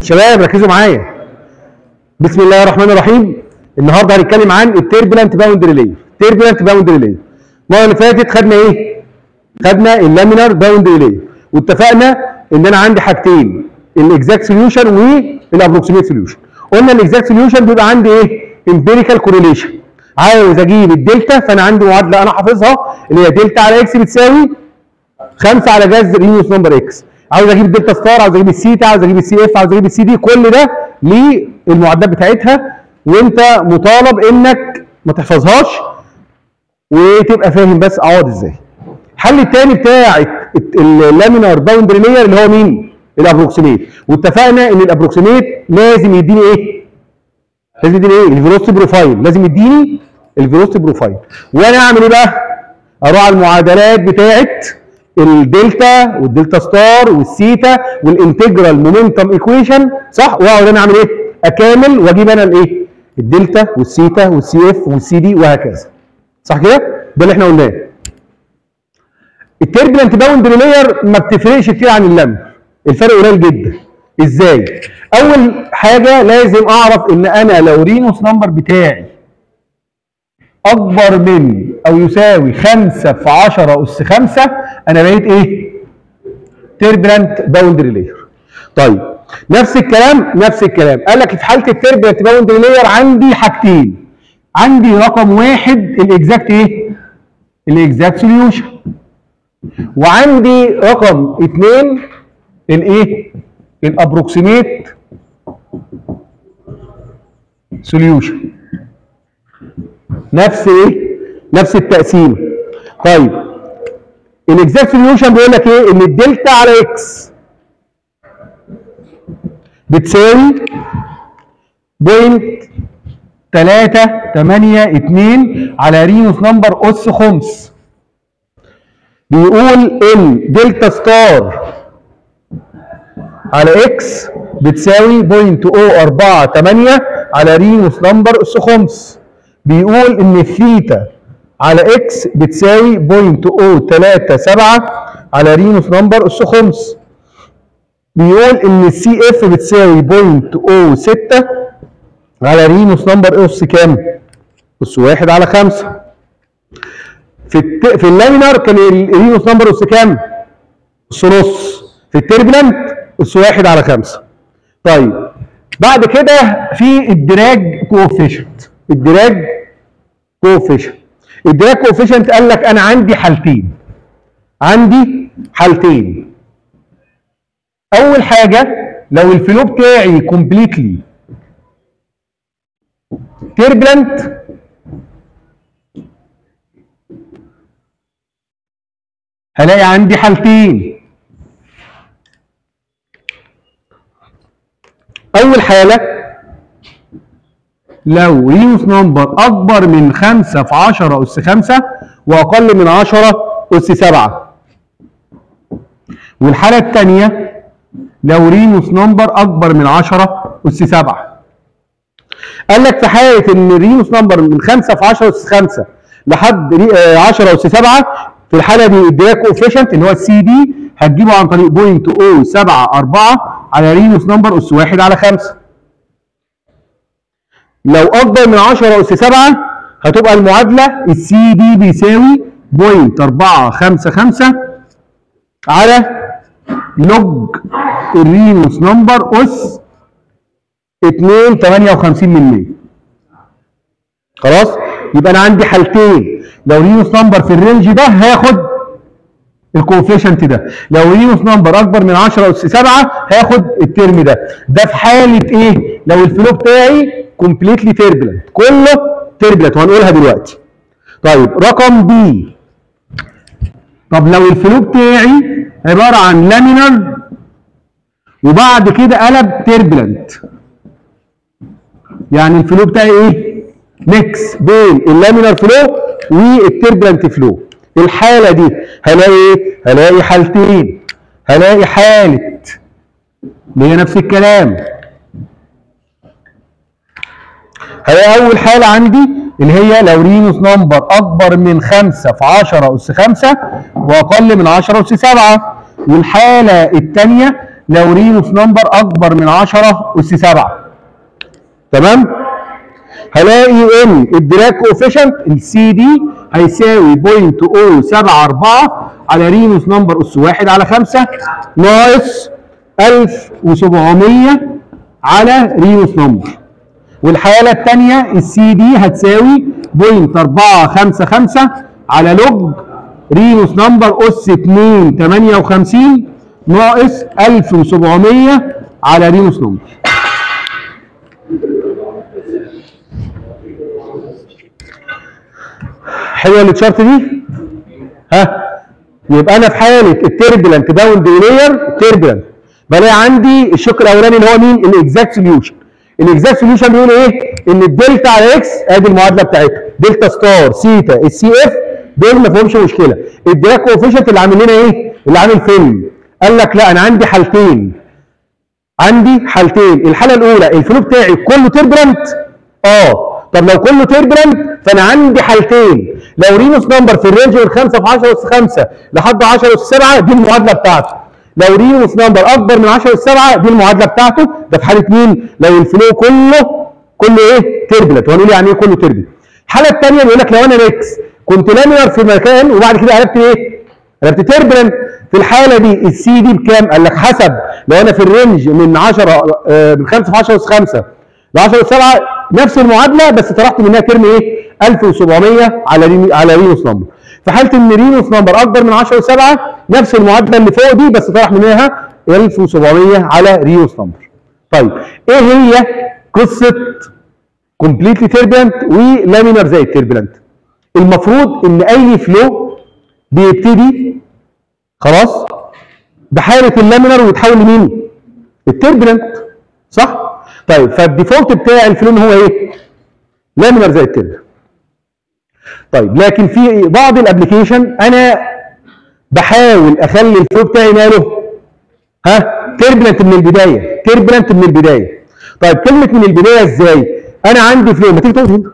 شباب ركزوا معايا بسم الله الرحمن الرحيم النهارده هنتكلم عن التيربلنت باوندري لاير تيربلنت باوندري لاير المره اللي فاتت خدنا ايه خدنا اللامينار باوندري لاير واتفقنا ان انا عندي حاجتين الاكزاكت سوليوشن والابروكسيميت سوليوشن قلنا الاكزاكت سوليوشن بيبقى عندي ايه امبيريكال كورليشن عاوز اجيب الدلتا فانا عندي معادله انا حافظها اللي هي دلتا على اكس بتساوي 5 على جذر رينيوس نمبر اكس عاوز اجيب الدلتا ستار عاوز اجيب السيتا عاوز اجيب السي اف عاوز اجيب السي دي كل ده للمعدات بتاعتها وانت مطالب انك ما تحفظهاش وتبقى فاهم بس اقعد ازاي الحل الثاني بتاع اللامينار باوندري لاير اللي هو مين الابروكسيميت واتفقنا ان الابروكسيميت لازم يديني ايه لازم يديني ايه الفيلوسيتي بروفايل لازم يديني الفيلوسيتي بروفايل وانا اعمل ايه بقى اروح على المعادلات بتاعت الدلتا والدلتا ستار والسيتا والانتجرال مومنتم ايكويشن صح واقعد انا اعمل ايه اكامل واجيب انا الايه الدلتا والسيتا والسي اف والسي دي وهكذا صح كده ده اللي احنا قلناه التربلنت باوندري لاير ما بتفرقش كتير عن اللم الفرق قليل جدا ازاي اول حاجه لازم اعرف ان انا لو رينوس نمبر بتاعي اكبر من او يساوي 5 في 10 اس 5 انا بقيت ايه تربلنت باوندري لاير طيب نفس الكلام نفس الكلام قال لك في حاله التربلنت باوندري لاير عندي حاجتين عندي رقم واحد الاكزاكت ايه الاكزاكت سوليوشن وعندي رقم اثنين الايه الابروكسيميت سوليوشن نفس ايه نفس التقسيم طيب الاكزاكت سوليوشن بيقول لك ايه ان الدلتا على اكس بتساوي بوينت 3 8 2 على رينوس نمبر اس خمس بيقول ان دلتا ستار على اكس بتساوي بوينت او 4 8 على رينوس نمبر اس خمس بيقول ان الثيتا على اكس بتساوي بوينت او 3 7 على رينوس نمبر اس خمس بيقول ان السي اف بتساوي بوينت او 6 على رينوس نمبر اس كام؟ اس 1 على 5 في الت... في اللامينار كان الرينوس نمبر اس كام؟ اس نص في التربلنت اس 1 على 5 طيب بعد كده في الدراج كوفيشنت الدراج كوفيشنت الدراج كوفيشنت قال لك انا عندي حالتين عندي حالتين اول حاجه لو الفلو بتاعي كومبليتلي تربلنت هلاقي عندي حالتين اول حاله لو رينوس نمبر اكبر من 5 في 10 اس 5 واقل من 10 اس 7 والحاله الثانيه لو رينوس نمبر اكبر من 10 اس 7 قال لك في حاله ان رينوس نمبر من 5 في 10 اس 5 لحد 10 اس 7 في الحاله دي الدراك كوفيشنت اللي هو السي دي هتجيبه عن طريق بوينت او 7 4 على رينوس نمبر اس 1 على 5 لو اكبر من 10 اس 7 هتبقى المعادله السي دي بيساوي بوينت 4 5 5 على لوج الرينوس نمبر اس 2 58 من 100 خلاص يبقى انا عندي حالتين لو رينوس نمبر في الرينج ده هاخد الكوفيشنت ده لو رينوس نمبر اكبر من 10 اس 7 هاخد الترم ده ده في حاله ايه لو الفلو بتاعي كومبليتلي تيربلنت كله تيربلنت وهنقولها دلوقتي طيب رقم بي طب لو الفلو بتاعي عباره عن لامينر وبعد كده قلب تيربلنت يعني الفلو بتاعي ايه ميكس بين اللامينر فلو والتيربلنت فلو الحاله دي هلاقي ايه هلاقي حالتين هلاقي حاله اللي هي نفس الكلام هلاقي اول حاله عندي اللي هي لو رينوس نمبر اكبر من 5 في 10 اس 5 واقل من 10 اس 7 والحاله الثانيه لو رينوس نمبر اكبر من 10 اس 7 تمام هلاقي ان الدراك كوفيشنت السي دي هيساوي 0.074 على رينوس نمبر اس 1 على 5 ناقص 1700 على رينوس نمبر والحالة الثانية السي دي هتساوي 0.455 على لوج رينوس نمبر اس 2 58 ناقص 1700 على رينوس نمبر حلوه التشارت دي ها يبقى انا في حاله التربلنت باوند لاير تربلنت بلاقي عندي الشق الاولاني اللي هو مين الاكزاكت سوليوشن الاكزاكت سوليوشن بيقول ايه ان الدلتا على اكس ادي المعادله بتاعتها دلتا ستار سيتا السي اف دول ما فيهمش مشكله الدراك كوفيشنت اللي عامل لنا ايه اللي عامل فيلم قال لك لا انا عندي حالتين عندي حالتين الحاله الاولى الفلو بتاعي كله تربلنت اه طب لو كله تربلنت فانا عندي حالتين لو رينوس نمبر في الرينج من 5 في 10 اس 5 لحد 10 اس 7 دي المعادله بتاعته لو رينوس نمبر اكبر من 10 اس 7 دي المعادله بتاعته ده في حاله مين لو الفلو كله كله ايه تربلنت وهنقول يعني ايه كله تربلنت الحاله الثانيه بيقول لك لو انا ميكس كنت لامينر في مكان وبعد كده قلبت ايه قلبت تربلنت في الحاله دي السي دي بكام قال لك حسب لو انا في الرينج من 10 آه، من 5 في 10 اس 5 ل 10 اس 7 نفس المعادله بس طرحت منها ترم ايه 1700 على رينو على رينوس نمبر في حاله ان رينوس نمبر اكبر من 10 اس 7 نفس المعادله اللي فوق دي بس طرح منها 1700 على رينوس نمبر طيب ايه هي قصه كومبليتلي تيربلنت ولامينر زي التيربلنت المفروض ان اي فلو بيبتدي خلاص بحاله اللامينر ويتحول لمين التيربلنت صح طيب فالديفولت بتاع الفلو ان هو ايه لامينر زي التيربلنت طيب لكن في بعض الابلكيشن انا بحاول اخلي الفلو بتاعي ماله ها تربلنت من البدايه تربلنت من البدايه طيب كلمه من البدايه ازاي انا عندي فلو ما تيجي تقعد هنا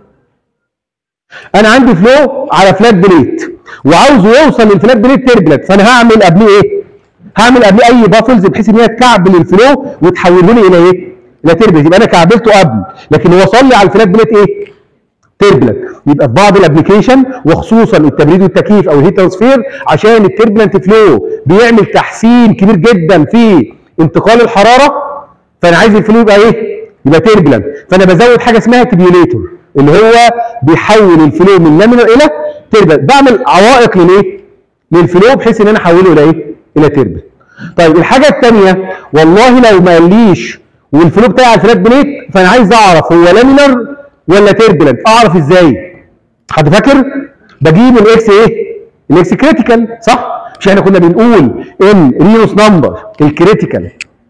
انا عندي فلو على فلات بليت وعاوزه يوصل للفلات بليت تربلنت فانا هعمل قبليه ايه هعمل قبليه اي بافلز بحيث ان هي تكعبل الفلو وتحوله لي الى ايه الى تربلنت يبقى انا كعبلته قبل لكن وصل لي على الفلات بليت ايه تربلنت يبقى في بعض الابلكيشن وخصوصا التبريد والتكييف او الهيت ترانسفير عشان التربلنت فلو بيعمل تحسين كبير جدا في انتقال الحراره فانا عايز الفلو يبقى ايه يبقى تربلنت فانا بزود حاجه اسمها تبيوليتور اللي هو بيحول الفلو من لامينر الى تربلنت بعمل عوائق للايه للفلو بحيث ان انا احوله الى ايه الى تربلنت طيب الحاجه الثانيه والله لو ما قاليش والفلو بتاعي على الفلات بليت فانا عايز اعرف هو لامينر ولا تربلنت اعرف ازاي حد فاكر بجيب الاكس ايه الاكس كريتيكال صح مش احنا كنا بنقول ان رينوس نمبر الكريتيكال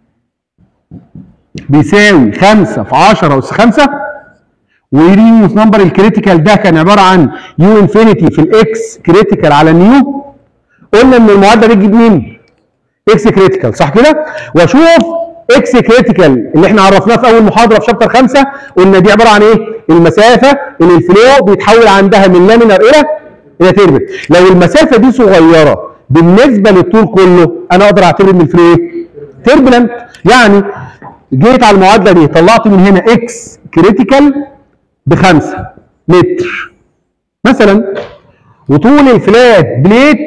بيساوي 5 في 10 اس 5 ورينوس نمبر الكريتيكال ده كان عباره عن يو انفينيتي في الاكس كريتيكال على نيو قلنا ان المعادله دي تجيب مين اكس كريتيكال صح كده واشوف اكس كريتيكال اللي احنا عرفناه في اول محاضره في شابتر 5 قلنا دي عباره عن ايه المسافه اللي الفلو بيتحول عندها من لامينر الى الى تيربل لو المسافه دي صغيره بالنسبه للطول كله انا اقدر اعتبر ان الفلو ايه تيربلنت يعني جيت على المعادله دي طلعت من هنا اكس كريتيكال بخمسة متر مثلا وطول الفلات بليت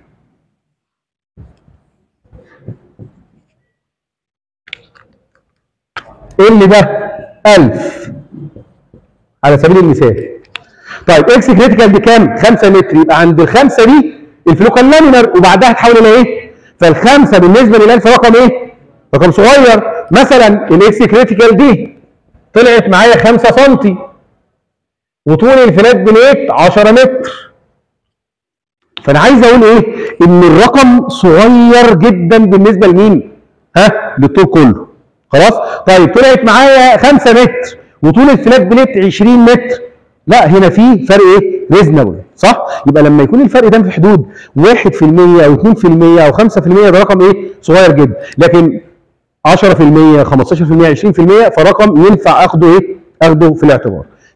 اللي ده 1000 على سبيل المثال طيب اكس كريتيكال دي كام 5 متر يبقى عند الخمسه دي الفلو كان لامينر وبعدها تحول الى ايه فالخمسه بالنسبه لل 1000 رقم ايه رقم صغير مثلا الاكس كريتيكال دي طلعت معايا 5 سم وطول الفلات بليت 10 متر فانا عايز اقول ايه ان الرقم صغير جدا بالنسبه لمين ها للطول كله خلاص طيب طلعت معايا 5 متر وطول الفلات بليت 20 متر لا هنا في فرق ايه ريزنبل صح يبقى لما يكون الفرق ده في حدود 1% او 2% او 5% ده رقم ايه صغير جدا لكن 10% 15% 20% فرقم ينفع اخده ايه اخده في الاعتبار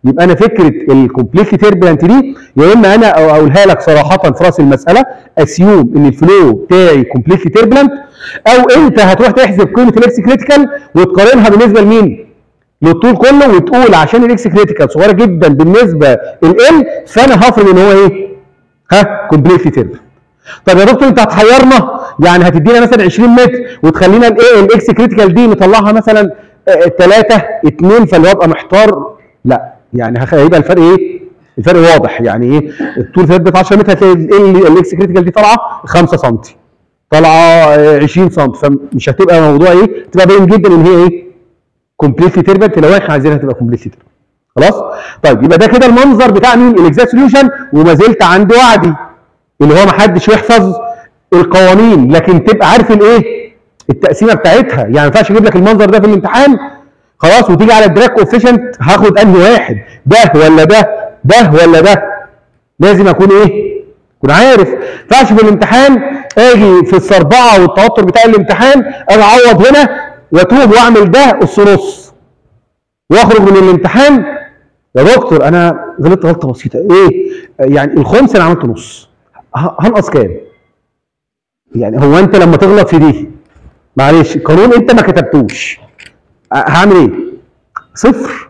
يبقى انا فكره الكومبليتلي تيربلنت دي يا اما انا أو اقولها لك صراحه في راس المساله اسيوم ان الفلو بتاعي كومبليتلي تيربلنت او انت هتروح تحسب قيمه الاكس كريتيكال وتقارنها بالنسبه لمين؟ للطول كله وتقول عشان الاكس كريتيكال صغيره جدا بالنسبه لل فانا هفرض ان هو ايه؟ ها كومبليتلي تيربلنت طب يا دكتور انت هتحيرنا يعني هتدينا مثلا 20 متر وتخلينا الايه الاكس كريتيكال دي نطلعها مثلا 3 2 فاللي هو ابقى محتار لا يعني هخ- هيبقى الفرق ايه؟ الفرق واضح يعني ايه الطول ثابت 10 متر هتلاقي ال- الاكس كريتيكال دي طالعه 5 سم طالعه آه، 20 سم فمش هتبقى موضوع ايه؟ تبقى باين جدا ان هي ايه؟ كومبليتلي تربت لو احنا عايزينها تبقى كومبليتلي تربت خلاص؟ طيب يبقى ده كده المنظر بتاع مين؟ الاكزاكت سوليوشن وما زلت عند وعدي اللي هو ما حدش يحفظ القوانين لكن تبقى عارف الايه؟ التقسيمه بتاعتها يعني ما ينفعش اجيب لك المنظر ده في الامتحان خلاص وتيجي على الدراك كوفيشنت هاخد انهي واحد ده ولا ده ده ولا ده لازم اكون ايه؟ اكون عارف ما ينفعش في الامتحان اجي في الصربعه والتوتر بتاع الامتحان اجي اعوض هنا واتوب واعمل ده اس نص واخرج من الامتحان يا دكتور انا غلطت غلطه بسيطه ايه؟ يعني الخمس انا عملت نص ه- هنقص كام؟ يعني هو انت لما تغلط في دي معلش قانون انت ما كتبتوش أه، هعمل ايه؟ صفر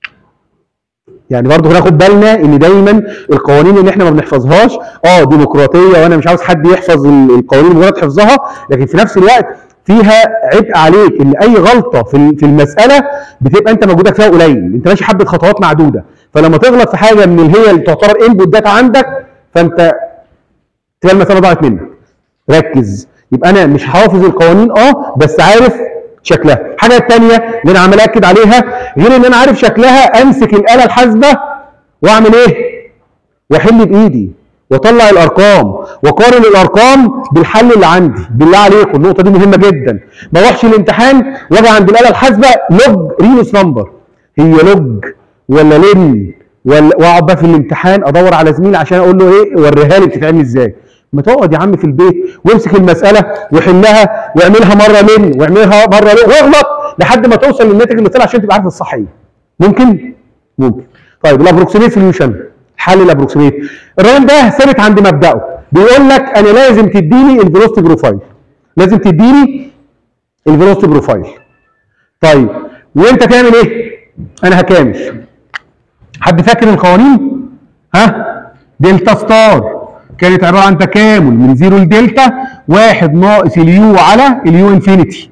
يعني برضه ناخد بالنا ان دايما القوانين اللي احنا ما بنحفظهاش اه ديمقراطيه وانا مش عاوز حد يحفظ ال- القوانين مجرد حفظها لكن في نفس الوقت فيها عبء عليك ان اي غلطه في ال- في المساله بتبقى انت مجهودك فيها قليل انت ماشي حبه خطوات معدوده فلما تغلط في حاجه من اللي هي اللي تعتبر انبوت داتا عندك فانت تبقى المساله ضاعت منك ركز يبقى انا مش حافظ القوانين اه بس عارف شكلها الحاجه الثانيه اللي انا عمال اكد عليها غير ان انا عارف شكلها امسك الاله الحاسبه واعمل ايه واحل بايدي واطلع الارقام واقارن الارقام بالحل اللي عندي بالله عليكم النقطه دي مهمه جدا ما اروحش الامتحان واجي عند الاله الحاسبه لوج رينوس نمبر هي لوج ولا لن ولا واقعد بقى في الامتحان ادور على زميل عشان اقول له ايه وريها لي بتتعمل ازاي ما تقعد يا عم في البيت وامسك المساله وحلها واعملها مره لن واعملها مره لن واغلط لحد ما توصل للناتج المثالي عشان تبقى عارف الصح ايه ممكن ممكن طيب الابروكسيميت سوليوشن حل الابروكسيميت الراجل ده ثابت عند مبدأه بيقول لك انا لازم تديني الفيلوسيتي بروفايل لازم تديني الفيلوسيتي بروفايل طيب وانت تعمل ايه انا هكامل حد فاكر القوانين ها دلتا ستار كانت عباره عن تكامل من زيرو لدلتا واحد ناقص اليو على اليو انفينيتي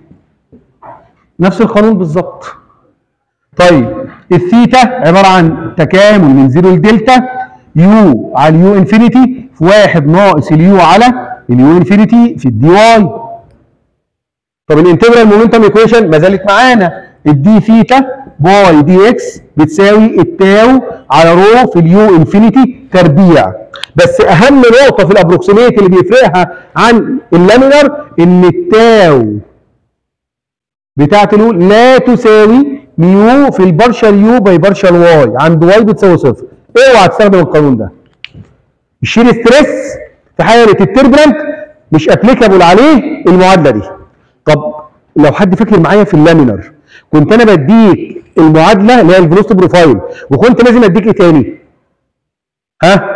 نفس القانون بالظبط طيب الثيتا عباره عن تكامل من زيرو لدلتا يو على اليو انفينيتي في واحد ناقص اليو على اليو انفينيتي في الدي واي طب الانتجرال مومنتم ايكويشن ما زالت معانا الدي ثيتا باي دي اكس بتساوي التاو على رو في اليو انفينيتي تربيع بس اهم نقطه في الابروكسيميت اللي بيفرقها عن اللامينر ان التاو بتاعت له لا تساوي ميو في البارشال يو باي بارشال واي عند واي بتساوي صفر اوعى تستخدم القانون ده الشير ستريس في حاله التربلنت مش ابليكابل عليه المعادله دي طب لو حد فاكر معايا في اللامينر كنت انا بديك المعادله اللي هي الفيلوسيتي بروفايل وكنت لازم اديك ايه تاني ها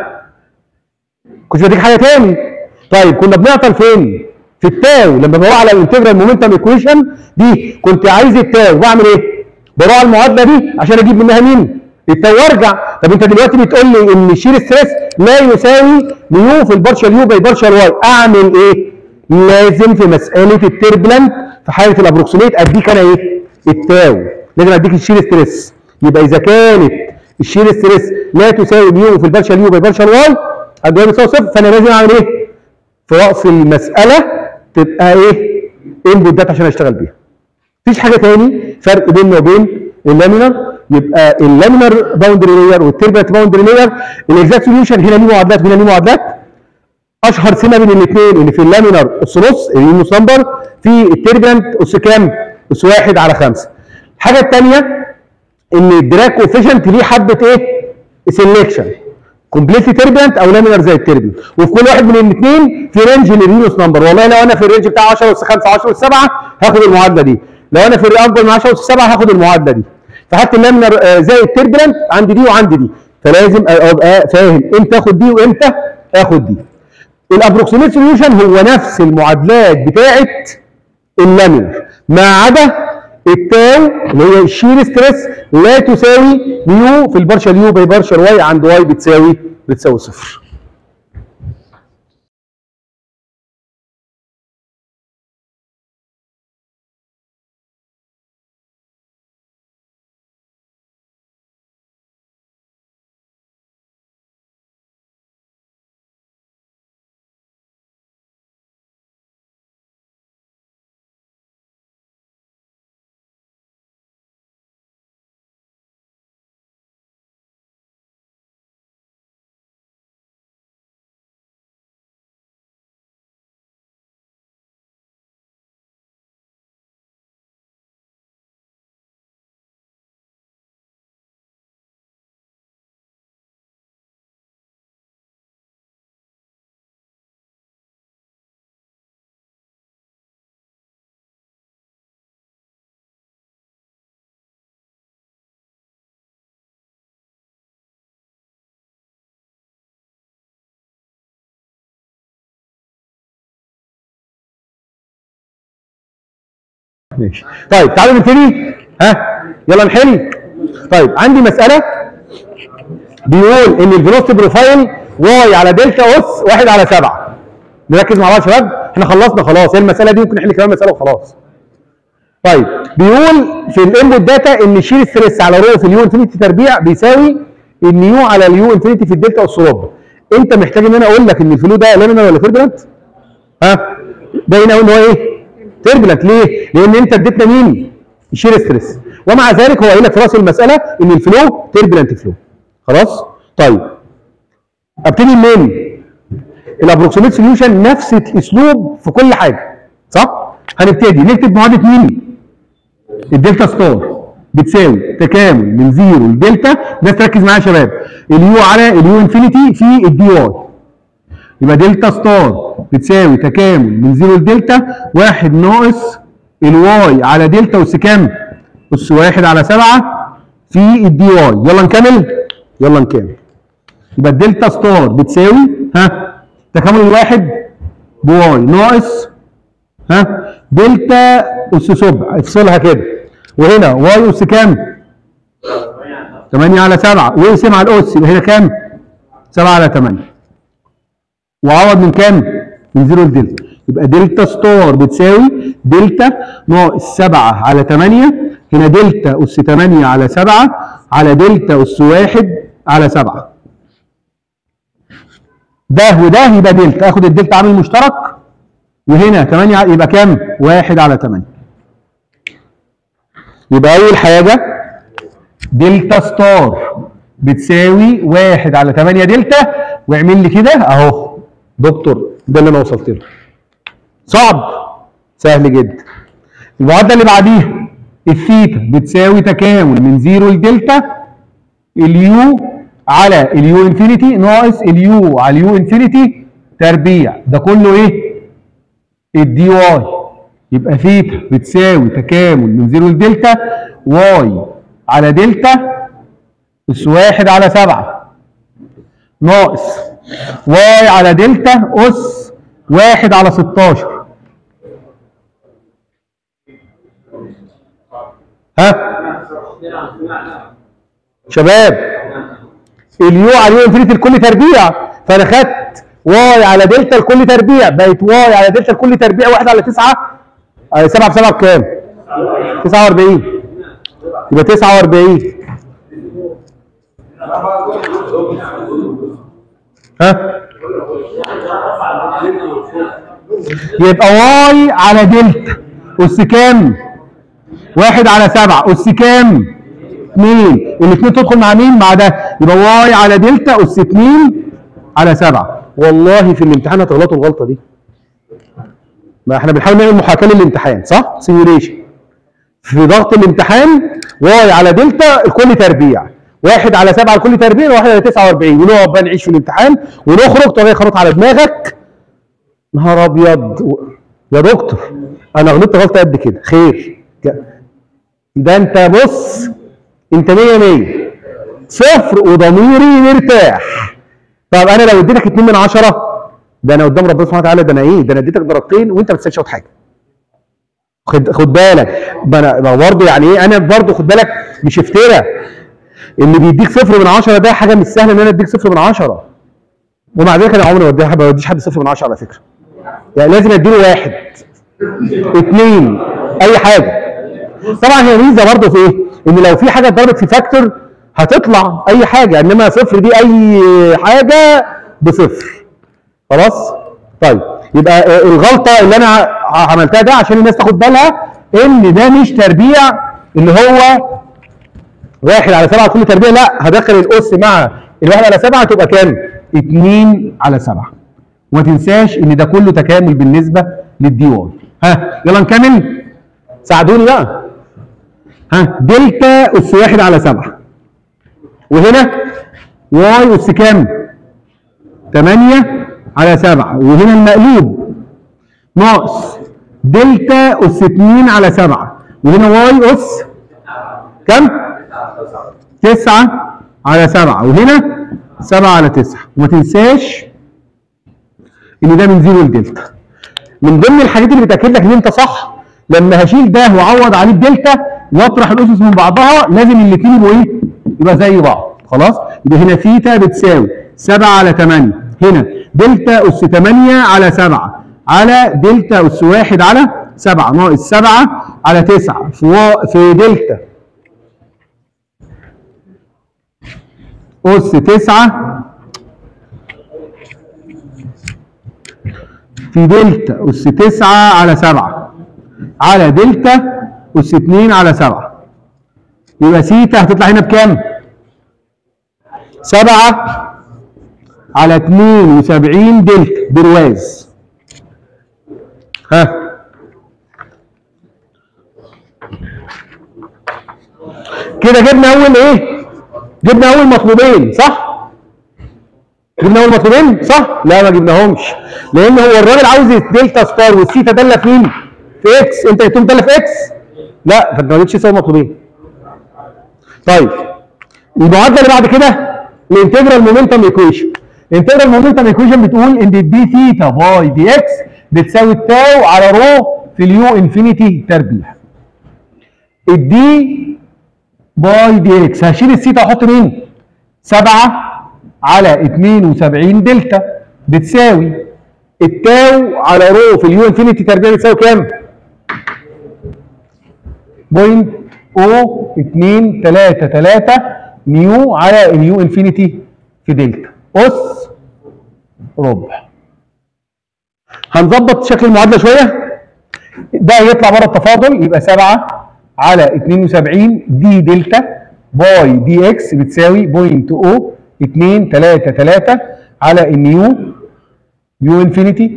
كنت بديك حاجه تاني طيب كنا بنعطل فين في التاو لما بروح على الانتجرال مومنتم ايكويشن دي كنت عايز التاو بعمل ايه بروح على المعادله دي عشان اجيب منها مين التاو وارجع طب انت دلوقتي بتقول لي ان الشير ستريس لا يساوي ميو في البارشال يو باي بارشال واي اعمل ايه لازم في مساله التربلنت في حاله الابروكسيميت اديك انا ايه التاو لازم اديك الشير ستريس يبقى اذا كانت الشير ستريس لا تساوي ميو في البارشال يو باي بارشال واي الدواء بتساوي صفر فانا لازم اعمل ايه في راس المساله تبقى ايه انبوت داتا عشان اشتغل بيها مفيش حاجه تاني فرق بيننا وبين اللامينر يبقى اللامينر باوندري لاير والتربلنت باوندري لاير الاكزاكت سوليوشن هنا ليه معادلات هنا ليه معادلات اشهر سمه بين الاثنين ان في اللامينر اس نص اليونس نمبر في التربلنت اس كام؟ اس واحد على خمسه. الحاجه الثانيه ان الدراك كوفيشنت ليه حبه ايه؟ سelection كومبليتلي تربلنت او لامينر زي التربلنت وفي كل واحد من الاثنين في رينج الرينوس نمبر والله لو انا في الرينج بتاع 10 اس 5 10 اس 7 هاخد المعادله دي لو انا في اكبر من 10 اس 7 هاخد المعادله دي فحط اللامينر آه، زائد تربلنت عندي دي وعندي دي فلازم ابقى فاهم امتى اخد دي وامتى اخد دي الابروكسيميت سوليوشن هو نفس المعادلات بتاعه اللامينر ما عدا التاو اللي هي الشير ستريس لا تساوي ميو في البارشال يو باي بارشال واي عند واي بتساوي بتساوي صفر ماشي طيب تعالوا نبتدي ها يلا نحل طيب عندي مساله بيقول ان الفيلوسيتي بروفايل واي على دلتا اس 1 على 7 نركز مع بعض يا شباب احنا خلصنا خلاص هي المساله دي ممكن نحل كمان مساله وخلاص طيب بيقول في الانبوت داتا ان شير ستريس على رو في اليو انفينيتي تربيع بيساوي النيو على اليو انفينيتي في الدلتا اس ربع انت محتاج ان انا اقول لك ان الفلو ده لامينر ولا تربلنت ها باين قوي ان هو ايه تربلنت ليه لان انت اديتنا مين الشير ستريس ومع ذلك هو قايل لك في راس المساله ان الفلو تربلنت فلو خلاص طيب ابتدي منين الابروكسيميت سوليوشن نفس الاسلوب في كل حاجه صح هنبتدي نكتب معادله مين الدلتا ستار بتساوي تكامل من زيرو لدلتا ده تركز معايا يا شباب اليو على اليو انفينيتي في الدي واي يبقى دلتا ستار بتساوي تكامل من زيرو لدلتا واحد ناقص الواي على دلتا اس كام؟ اس واحد على سبعة في الدي واي يلا نكمل يلا نكمل يبقى الدلتا ستار بتساوي ها تكامل الواحد بواي ناقص ها دلتا اس سبع افصلها كده وهنا واي اس كام؟ 8 على 7 واقسم على الاس يبقى هنا كام؟ 7 على 8 وعوض من كام؟ من 0 لدلتا يبقى دلتا ستار بتساوي دلتا ناقص 7 على 8 هنا دلتا اس 8 على 7 على دلتا اس 1 على 7 ده وده يبقى دلتا اخد الدلتا عامل مشترك وهنا 8 ع- يبقى كام؟ 1 على 8 يبقى اول حاجه دلتا ستار بتساوي 1 على 8 دلتا واعمل لي كده اهو دكتور ده اللي انا وصلت له صعب سهل جدا المعادله اللي بعديها الثيتا بتساوي تكامل من 0 لدلتا اليو على اليو انفينيتي ناقص اليو على اليو انفينيتي تربيع ده كله ايه الدي واي يبقى ثيتا بتساوي تكامل من 0 لدلتا واي على دلتا اس واحد على سبعة ناقص واي على دلتا اس واحد على 16 ها شباب اليو على اليو انفينيتي الكل تربيع فانا خدت واي على دلتا الكل تربيع بقت واي على دلتا الكل تربيع واحد على 9 7 في 7 بكام؟ 49 يبقى 49 ها يبقى واي على دلتا اس كام؟ واحد على سبعة اس كام؟ اتنين الاثنين تدخل مع مين؟ مع ده يبقى واي على دلتا اس اتنين على سبعة والله في الامتحان هتغلطوا الغلطة دي ما احنا بنحاول نعمل محاكاة للامتحان صح؟ سيميوليشن في ضغط الامتحان واي على دلتا الكل تربيع واحد على سبعة الكل تربيع وواحد على 49 ونقعد بقى نعيش في الامتحان ونخرج طريقة خروط على دماغك نهار ابيض و- يا دكتور انا غلطت غلطه قد كده خير ج- ده انت بص انت 100 100 صفر وضميري مرتاح طب انا لو اديتك 2 من 10 ده انا قدام ربنا سبحانه وتعالى ده انا ايه ده انا اديتك درجتين وانت ما تستاهلش تاخد حاجه خد خد بالك ما انا برضه يعني ايه انا برضه خد بالك مش افترا اللي بيديك صفر من 10 ده حاجه مش سهله ان انا اديك صفر من 10 ومع ذلك انا عمري ما بديها ما بديش حد صفر من 10 على فكره يعني لازم اديله واحد اثنين اي حاجه طبعا هي ميزه برضه في ايه؟ ان لو في حاجه اتضربت في فاكتور هتطلع اي حاجه انما صفر دي اي حاجه بصفر خلاص؟ طيب يبقى آه، الغلطه اللي انا ع- عملتها ده عشان الناس تاخد بالها ان ده مش تربيع اللي هو واحد على سبعه كل تربيع لا هدخل الاس مع الواحد على سبعه تبقى كام؟ 2 على سبعه وما تنساش ان ده كله تكامل بالنسبه للدي واي ها يلا نكمل ساعدوني بقى ها دلتا اس واحد على سبعه وهنا واي اس كام؟ 8 على 7 وهنا المقلوب ناقص دلتا اس 2 على 7 وهنا واي اس كم؟ 9 على 7 وهنا 7 على 9 وما تنساش ان ده من زيرو لدلتا من ضمن الحاجات اللي بتاكد لك ان انت صح لما هشيل ده واعوض عليه الدلتا واطرح الاسس من بعضها لازم الاثنين يبقوا ايه؟ يبقى زي بعض خلاص؟ يبقى هنا ثيتا بتساوي 7 على 8 هنا دلتا اس 8 على 7 على دلتا اس 1 على 7 ناقص 7 على 9 في وا- في دلتا اس 9 في دلتا اس 9 على 7 على دلتا اس 2 على 7 يبقى سيتا هتطلع هنا بكام؟ 7 على 72 دلتا برواز ها كده جبنا اول ايه؟ جبنا اول مطلوبين صح؟ جبنا اول مطلوبين صح؟ لا ما جبناهمش لان هو الراجل عاوز دلتا ستار والثيتا داله في مين؟ في اكس انت جبتهم داله في اكس؟ لا فانت ما جبتش تساوي مطلوبين طيب المعادله اللي بعد كده الانتجرال مومنتم ايكويشن الانتجرال مومنتم ايكويشن بتقول ان دي ثيتا باي دي اكس بتساوي التاو على رو في اليو انفينيتي تربيع الدي باي دي اكس هشيل الثيتا واحط مين؟ 7 على 72 دلتا بتساوي التاو على رو في اليو انفينيتي تربيع بتساوي كام؟ بوينت او 2 3 3 نيو على اليو انفينيتي في دلتا اس ربع هنظبط شكل المعادله شويه ده يطلع بره التفاضل يبقى 7 على 72 دي دلتا باي دي اكس بتساوي بوينت او 2 3 3 على النيو يو انفينيتي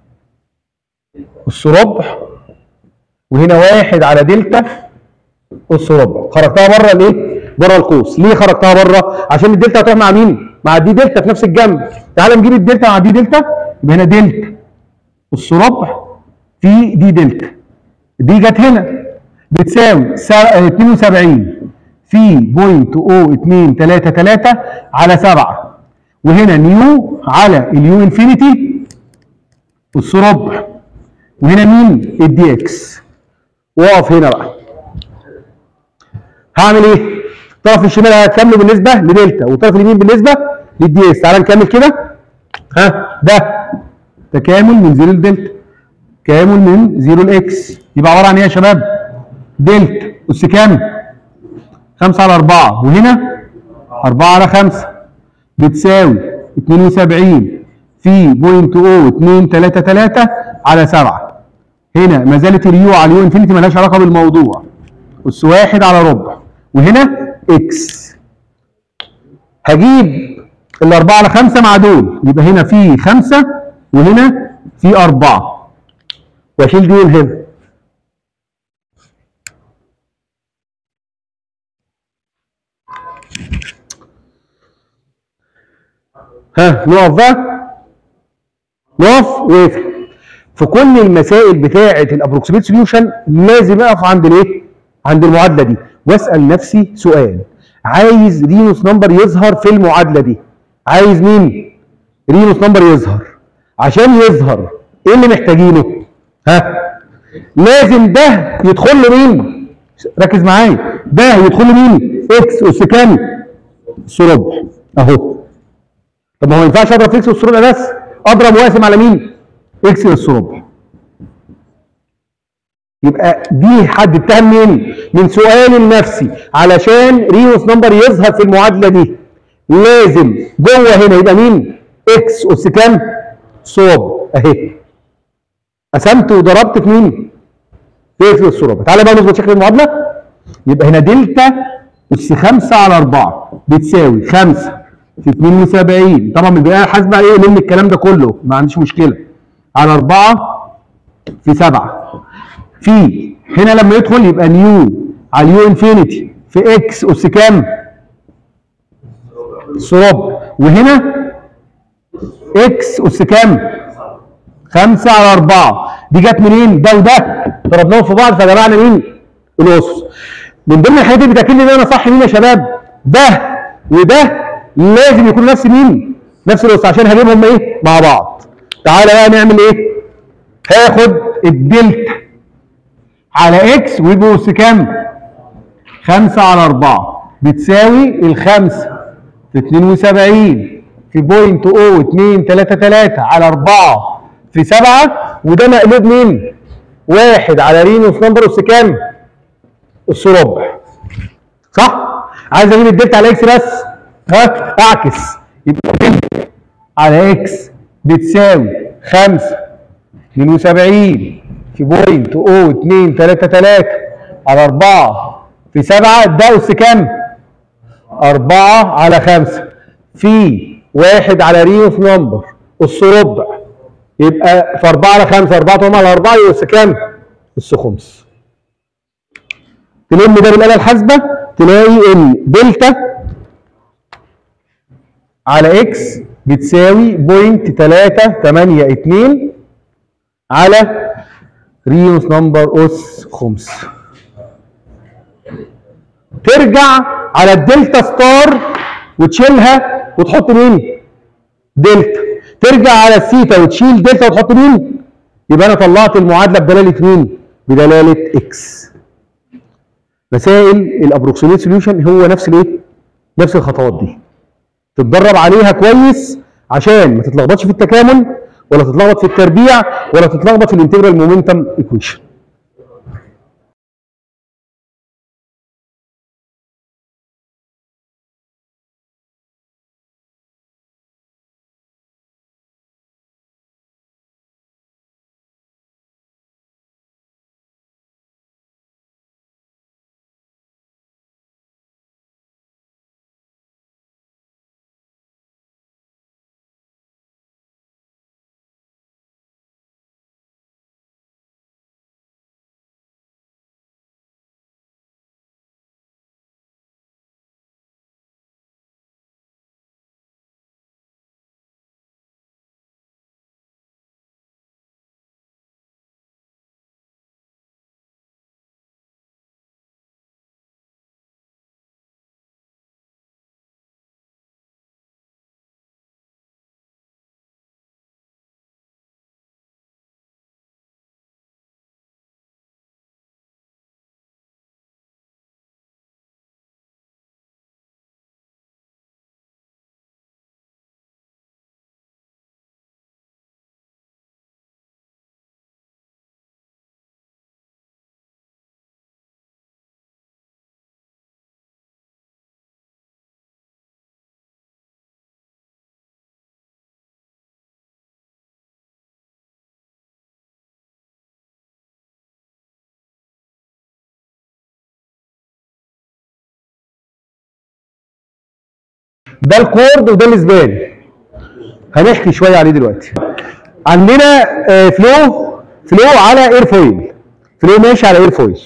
اس ربع وهنا واحد على دلتا اس ربع خرجتها بره الايه؟ بره القوس ليه خرجتها بره؟ عشان الدلتا هتروح مع مين؟ مع دي دلتا في نفس الجنب تعال نجيب الدلتا مع دي دلتا يبقى هنا دلتا اس ربع في دي دلتا دي جت هنا بتساوي سا- 72 في بوينت او 2 3 3 على 7 وهنا نيو على اليو انفينيتي اس ربع وهنا مين؟ الدي اكس واقف هنا بقى هعمل ايه؟ الطرف الشمال هكمله بالنسبه لدلتا والطرف اليمين بالنسبه للدي اس تعال نكمل كده ها ده تكامل من زيرو لدلتا تكامل من زيرو لاكس يبقى عباره عن ايه يا شباب؟ دلتا اس كام؟ 5 على 4 وهنا 4 على 5 بتساوي 72 في بوينت او 2 3 3 على 7 هنا ما زالت اليو على اليو انفينيتي مالهاش علاقه بالموضوع اس واحد على ربع وهنا اكس هجيب الأربعة على خمسة مع دول يبقى هنا في خمسة وهنا في أربعة وأشيل دول هنا ها نقف بقى نقف وقف في كل المسائل بتاعه الابروكسيميت سوليوشن لازم اقف عند الايه؟ عند المعادله دي واسال نفسي سؤال عايز رينوس نمبر يظهر في المعادله دي عايز مين رينوس نمبر يظهر عشان يظهر ايه اللي محتاجينه ها لازم ده يدخل له مين ركز معايا ده يدخل له مين اكس اس كام اس ربع اهو طب ما هو ما ينفعش اضرب في اكس اس ربع بس اضرب واقسم على مين اكس اس ربع يبقى دي حددتها منين من سؤال لنفسي علشان رينوس نمبر يظهر في المعادله دي لازم جوه هنا يبقى مين اكس اس كام صوب اهي قسمت وضربت في مين في اكس اس ربع تعالى بقى نظبط شكل المعادله يبقى هنا دلتا اس 5 على 4 بتساوي 5 في 72 طبعا من البدايه الحاسبه ايه نلم الكلام ده كله ما عنديش مشكله على 4 في 7 في هنا لما يدخل يبقى نيو على اليو انفينيتي في اكس اس كام؟ صرب وهنا اكس اس كام؟ 5 على 4 دي جت منين؟ ده وده ضربناهم في بعض فجمعنا مين؟ الاسس من ضمن الحاجات اللي بتاكد لي ان انا صح مين يا شباب؟ ده وده لازم يكونوا نفس مين؟ نفس الاسس عشان هجيبهم ايه؟ مع بعض تعالى بقى نعمل ايه؟ هاخد الدلتا على اكس ويبقوا اس كام؟ 5 على 4 بتساوي الخمسة في 72 في بوينت او 2 3 3 على 4 في 7 وده مقلوب مين؟ واحد على رينوس نمبر اس كام؟ اس ربع صح؟ عايز اجيب الدلتا على اكس بس ها اعكس يبقى دلتا على اكس بتساوي 5 72 في بوينت او 2 3 3 على 4 في 7 ده اس كام؟ 4 على 5 في 1 على رينوس نمبر اس ربع يبقى في 4 على 5 4 طبعا على 4 يبقى اس كام؟ اس خمس تلم ده بالاله الحاسبه تلاقي ان دلتا على اكس بتساوي بوينت 3 8 2 على رينوس نمبر اس خمس ترجع على الدلتا ستار وتشيلها وتحط مين؟ دلتا ترجع على الثيتا وتشيل دلتا وتحط مين؟ يبقى انا طلعت المعادله بدلاله مين؟ بدلاله اكس مسائل الابروكسيميت سوليوشن هو نفس الايه؟ نفس الخطوات دي تتدرب عليها كويس عشان ما تتلخبطش في التكامل ولا تتلخبط في التربيع ولا تتلخبط في الانتجرال مومنتم ايكويشن ده الكورد وده الاسبان هنحكي شويه عليه دلوقتي عندنا آه، فلو فلو على اير فويل فلو ماشي على اير فويل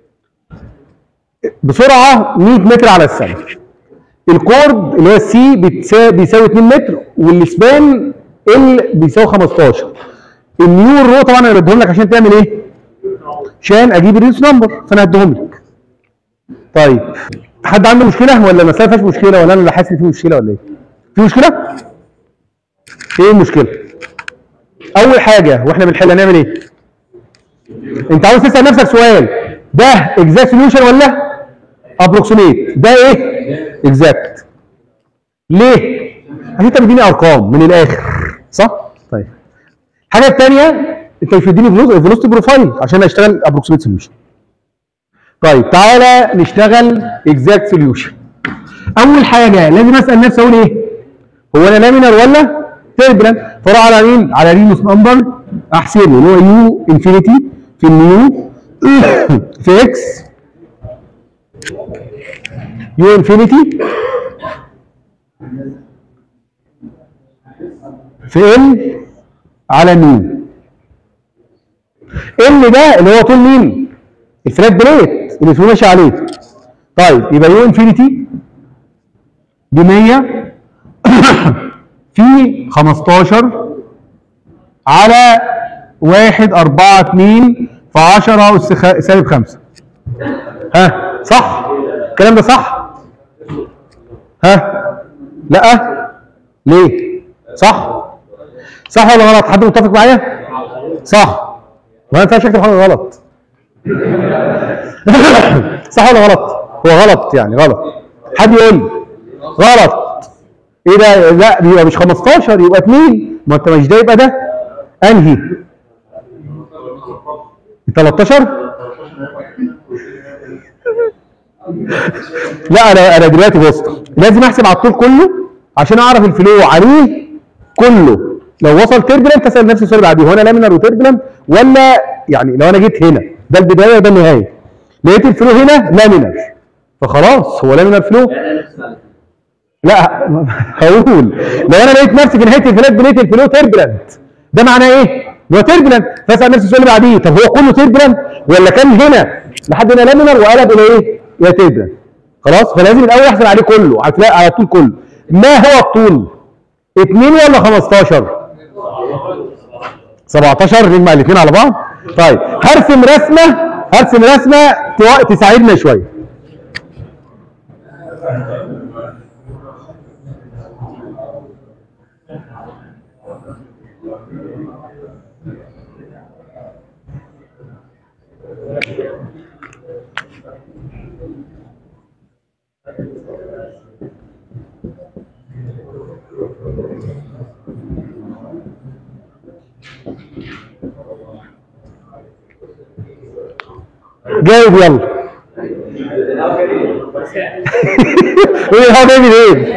بسرعه 100 متر على الثانيه الكورد اللي هو السي بيساوي 2 متر والسبان ال بيساوي 15 النيو والرو طبعا انا بديهم لك عشان تعمل ايه؟ عشان اجيب الريس نمبر فانا هديهم لك طيب حد عنده مشكله ولا المساله فيهاش مشكله ولا انا اللي حاسس إن في مشكله ولا ايه في مشكله ايه المشكله اول حاجه واحنا بنحل هنعمل ايه انت عاوز تسال نفسك سؤال ده اكزاكت سوليوشن ولا ابروكسيميت ده ايه اكزاكت ليه عشان انت بتديني ارقام من الاخر صح طيب الحاجه الثانيه انت مش بتديني فيلوسيتي بروفايل عشان اشتغل ابروكسيميت سوليوشن طيب تعالى نشتغل اكزاكت سوليوشن اول حاجه لازم اسال نفسي اقول ايه هو انا لامينر ولا تيربلنت فاروح على مين على رينوس نمبر احسبه اللي هو يو انفينيتي في النيو في اكس يو انفينيتي في ال على نيو ال ده اللي هو طول مين الفلات بليت اللي الفلو ماشي عليه طيب يبقى يو انفينيتي ب 100 في 15 على 1 4 2 في 10 اس خ- سالب 5 ها صح الكلام ده صح ها لا ليه صح صح ولا غلط حد متفق معايا صح ما ينفعش اكتب حاجه غلط صح ولا غلط هو غلط يعني غلط حد يقول لي غلط ايه ده لا يبقى مش 15 يبقى 2 ما انت مش ده يبقى ده انهي 13 لا انا انا دلوقتي بص لازم احسب على الطول كله عشان اعرف الفلو عليه كله لو وصل تربلنت اسال نفسي السؤال اللي بعديه هو انا لامينر وتربلنت ولا يعني لو انا جيت هنا ده البدايه وده النهايه لقيت الفلو هنا لامينر فخلاص هو لامينر فلو لا هقول لو انا لقيت نفسي في نهايه الفلات لقيت الفلو تربلنت ده معناه ايه؟ هو تربلنت فاسال نفسي السؤال اللي بعديه طب هو كله تربلنت ولا كان هنا لحد هنا لامينر وقلب الى ايه؟ الى تربلنت خلاص فلازم الاول احسب عليه كله على الفلا- على الطول كله ما هو الطول؟ 2 ولا 15 17 نجمع الاثنين على بعض طيب هرسم رسمه هرسم رسمه تو- تساعدنا شويه جاوب يلا ايه هو بيعمل ايه؟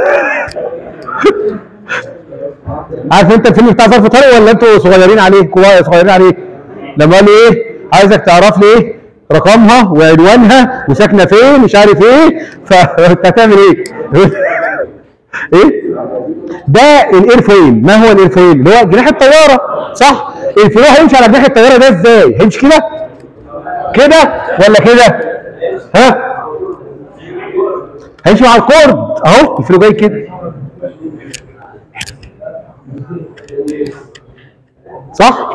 عارف انت الفيلم بتاع ظرف طارق ولا انتوا صغيرين عليه كوا- صغيرين عليه لما قال له ايه عايزك تعرف لي ايه رقمها وعنوانها وساكنه فين مش عارف ايه فانت هتعمل ايه ايه ده الايرفوين ما هو الايرفوين اللي هو جناح الطياره صح الفلو هيمشي على جناح الطياره ده ازاي هيمشي كده كده ولا كده ها هيمشي مع الكورد اهو الفلو جاي كده صح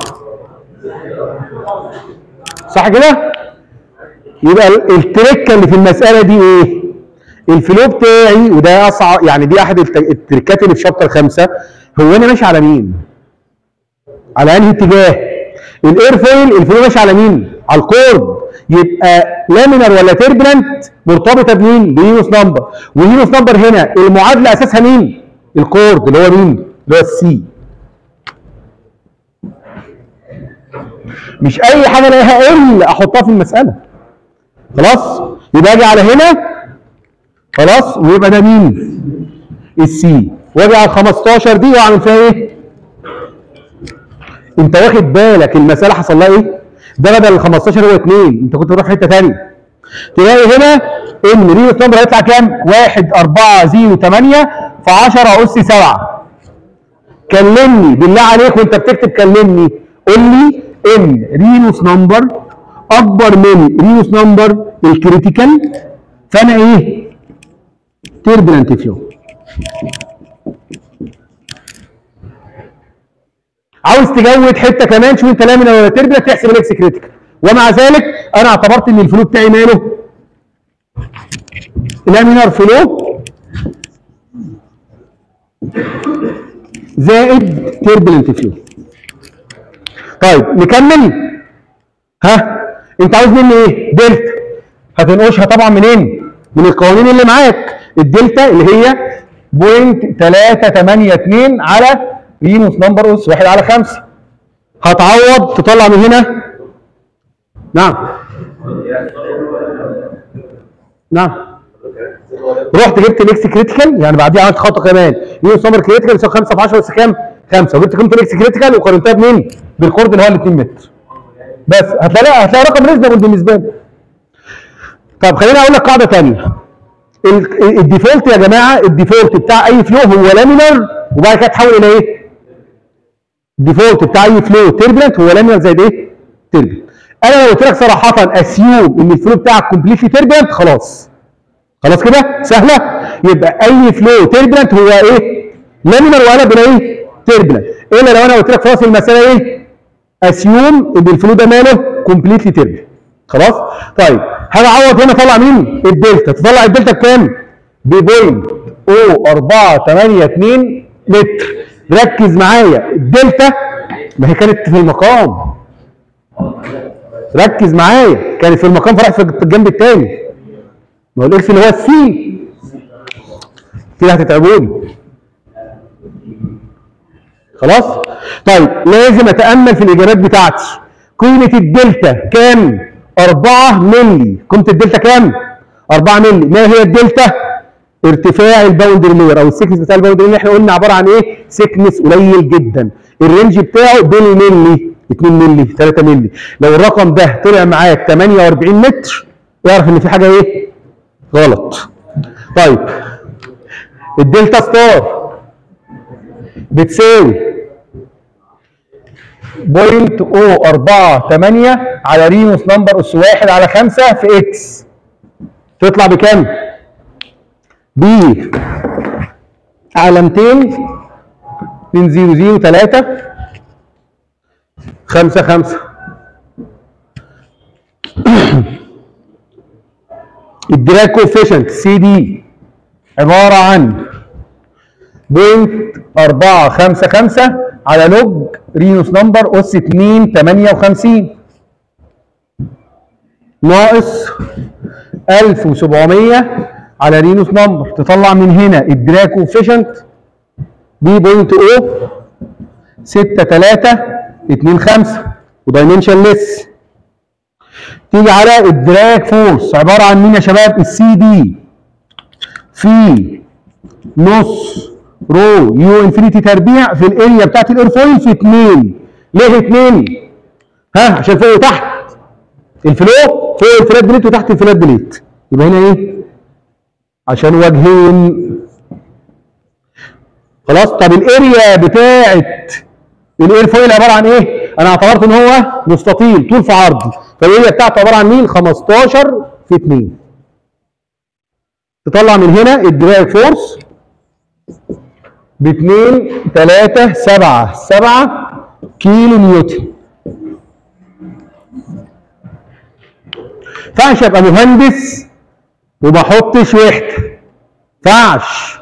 صح كده يبقى ال- التركه اللي في المساله دي ايه الفلو بتاعي وده اصعب يعني دي احد الت- التركات اللي في شابتر خمسة هو انا ماشي على مين على انهي اتجاه الايرفويل الفلو ماشي على مين على الكورد يبقى لامينر ولا تيربلنت مرتبطه بمين بيونس نمبر ويونس نمبر هنا المعادله اساسها مين الكورد اللي هو مين اللي هو السي مش اي حاجه الاقيها ال احطها في المساله خلاص يبقى اجي على هنا خلاص ويبقى ده مين السي واجي على ال 15 دي واعمل فيها ايه انت واخد بالك المساله حصل لها ايه ده بدل ال 15 هو 2 انت كنت بتروح حته ثانيه تلاقي هنا ان ريوس نمبر هيطلع كام 1 4 0 8 في 10 اس 7 كلمني بالله عليك وانت بتكتب كلمني قول لي ان رينوس نمبر اكبر من رينوس نمبر الكريتيكال فانا ايه تيربلنت فلو عاوز تجود حته كمان شوف انت لامينا ولا تربلنت تحسب الاكس كريتيكال ومع ذلك انا اعتبرت ان الفلو بتاعي ماله لامينار فلو زائد تيربلنت فلو طيب نكمل ها انت عاوز مني ايه دلتا هتنقشها طبعا منين من القوانين اللي معاك الدلتا اللي هي بوينت 382 على رينوس نمبر اس 1 على 5 هتعوض تطلع من هنا نعم نعم رحت جبت الاكس كريتيكال يعني بعديها عملت خطوه كمان رينوس نمبر كريتيكال يساوي 5 في 10 بس كام؟ 5 وجبت قيمه الاكس كريتيكال وقارنتها بمين؟ بالكورد اللي هو ال 2 متر بس هتلاقي هتلاقي رقم ريزنبل بالنسبه لي طب خليني اقول لك قاعده ثانيه الديفولت يا جماعه الديفولت بتاع اي فلو هو لامينر وبعد كده تحول الى ايه؟ الديفولت بتاع اي فلو تيربلنت هو لامينر زائد ايه؟ تيربلنت انا لو قلت لك صراحه اسيوم ان الفلو بتاعك كومبليتلي تيربلنت خلاص خلاص كده سهله يبقى اي فلو تيربلنت هو ايه؟ لامينر وقلب الى ايه؟ تيربلنت الا لو انا قلت لك خلاص المساله ايه؟ اسيوم ان الفلو ده ماله كومبليتلي تيربلنت خلاص؟ طيب هاجي اعوض هنا اطلع مين؟ الدلتا تطلع الدلتا بكام؟ ببوينت او 482 متر ركز معايا الدلتا ما هي كانت في المقام ركز معايا كانت في المقام فراح في الجنب الثاني ما هو الاكس اللي هو السي كده هتتعبوني خلاص طيب لازم اتامل في الاجابات بتاعتي قيمه الدلتا كام 4 مللي قيمه الدلتا كام 4 مللي ما هي الدلتا ارتفاع الباوندري لير او السكنس بتاع الباوندري اللي احنا قلنا عباره عن ايه سكنس قليل جدا الرينج بتاعه بين مللي 2 مللي 3 مللي لو الرقم ده طلع معاك 48 متر اعرف ان في حاجه ايه غلط طيب الدلتا ستار بتساوي بوينت او 4 8 على رينوس نمبر اس 1 على 5 في اكس تطلع بكام؟ ب علامتين 2 0 0 3 5 5 الدراج كوفيشنت سي دي عباره عن بوينت 4 5 5 على لوج رينوس نمبر اس 2 58 ناقص 1700 على رينوس نمبر تطلع من هنا الدراج كوفيشنت بي بوينت او 6 3 2 5 ودايمنشن ليس تيجي على الدراج فورس عباره عن مين يا شباب السي دي في نص رو يو انفينيتي تربيع في الاريا بتاعت الايرفويل في 2 ليه 2 ها عشان فوق وتحت الفلو فوق الفلات بليت وتحت الفلات بليت يبقى هنا ايه عشان وجهين خلاص طب الاريا بتاعت الايرفويل عباره عن ايه انا اعتبرت ان هو مستطيل طول في عرض فالاريا بتاعته عباره عن مين 15 في 2 تطلع من هنا الدراج فورس ب 2 3 7 7 كيلو نيوتن فعش ابقى مهندس وما احطش وحده فعش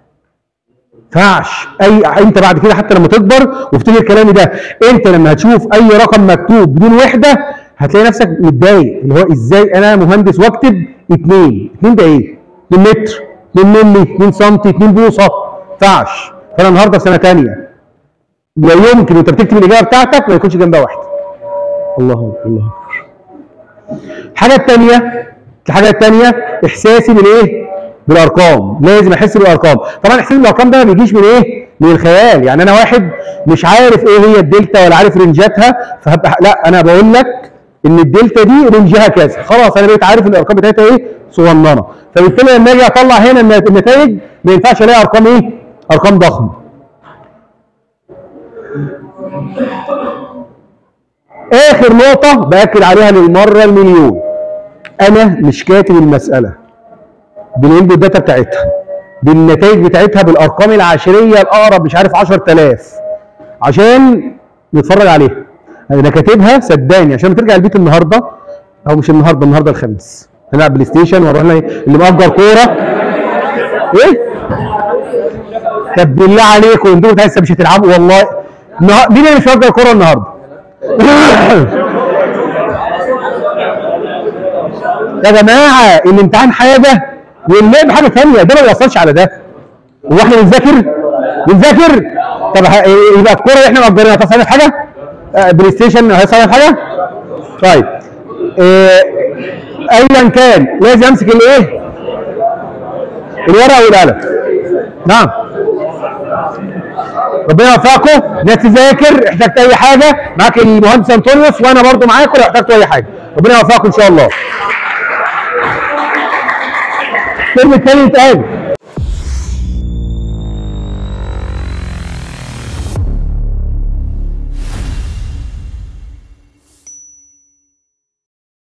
فعش اي انت بعد كده حتى لما تكبر وافتكر كلامي ده انت لما هتشوف اي رقم مكتوب بدون وحده هتلاقي نفسك متضايق اللي هو ازاي انا مهندس واكتب 2 2 ده ايه 2 متر 2 مللي 2 سم 2 بوصه فعش فانا النهارده في سنه ثانيه لا يمكن وانت بتكتب الاجابه بتاعتك ما يكونش جنبها واحده الله اكبر الله اكبر الحاجه الثانيه الحاجه الثانيه احساسي بالايه بالارقام لازم احس بالارقام طبعا احساس بالارقام ده ما بيجيش من ايه من الخيال يعني انا واحد مش عارف ايه هي الدلتا ولا عارف رنجاتها فهبقى لا انا بقول لك ان الدلتا دي رنجها كذا خلاص انا بقيت عارف ان الارقام بتاعتها ايه صغننه فبالتالي لما اجي اطلع هنا النتائج ما ينفعش الاقي ارقام ايه ارقام ضخمه اخر نقطه باكد عليها للمره المليون انا مش كاتب المساله بالانبوت داتا بتاعتها بالنتائج بتاعتها بالارقام العشريه الاقرب مش عارف 10000 عشان نتفرج عليها انا كاتبها صدقني عشان ترجع البيت النهارده او مش النهارده النهارده الخميس هنلعب بلاي ستيشن ونروح ل- اللي مأجر كوره ايه طب بالله عليكم انتوا لسه مش هتلعبوا والله النها- مين اللي مش مأجر كوره النهارده؟ يا جماعه الامتحان حاجه واللعب حاجه ثانيه ده ما بيوصلش على ده هو احنا بنذاكر بنذاكر طب ه- يبقى الكوره اللي احنا مأجرينها تصنف حاجه آه، بلاي ستيشن هيصنف حاجه طيب آه، ايا كان لازم امسك الايه الورقه والقلم نعم ربنا يوفقكم ناس تذاكر احتجت اي حاجه معاك المهندس انطونيوس وانا برضو معاكم لو احتجتوا اي حاجه ربنا يوفقكم ان شاء الله الترم الثاني نتقابل